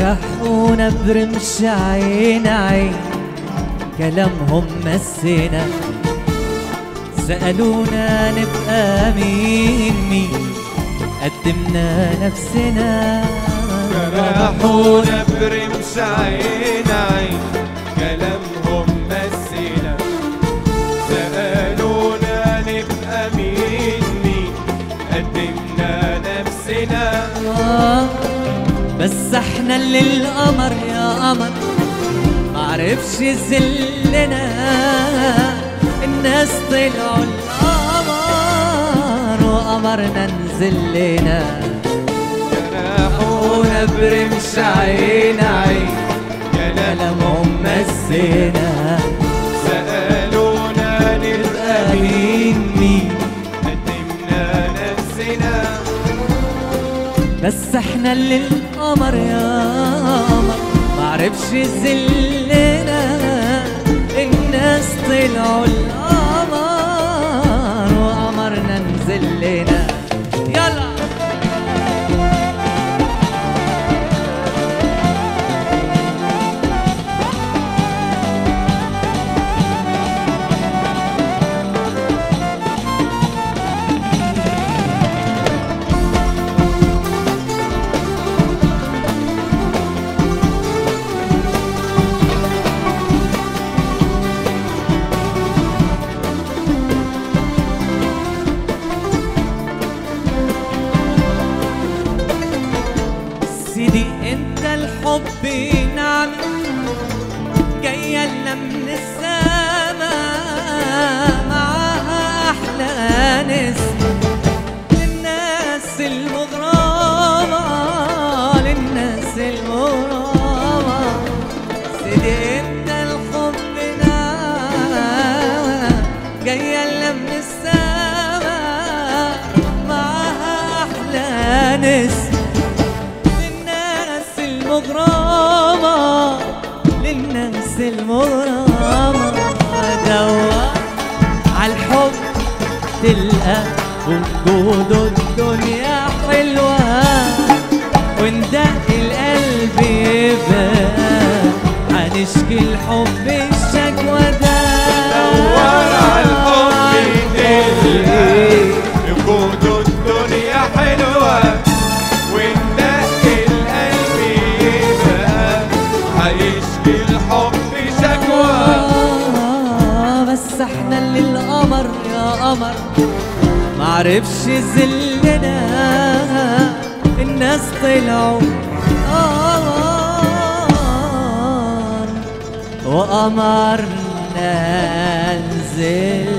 جرحونا برمش عين عين كلامهم مسنا سألونا نبقى مين مين قدمنا نفسنا جرحونا برمش عين عين كلامهم مسينا سألونا نبقى مين مين قدمنا نفسنا آه، بس احنا اللي القمر يا قمر معرفش يذلنا الناس طلعوا القمر وقمرنا نزلنا جرحونا برمش عين عين كلامهم مسينا سألونا نبقى مين مين قدمنا نفسنا بس احنا اللي القمر يا قمر معرفش يذلنا الناس طلعوا القمر وقمرنا نزلنا يلا سيدي انت الحب نعم جاية لنا من السما معاها احلى نسمة للناس المغرمة للناس المغرمة سيدي انت الحب نعم جاية لنا من السما معاها احلى نسمة للناس المغرمة للناس المغرمة دور عالحب تلقى وجود الدنيا حلوة وندق القلب يبقى هنشكي الحب الشكوى ده دور عالحب تلقى وجود الدنيا حلوة وندق القلب يبقى هيشكي الحب شكوى آه، بس احنا اللي القمر يا قمر معرفش يذلنا الناس طلعوا قمر وقمرنا نزلنا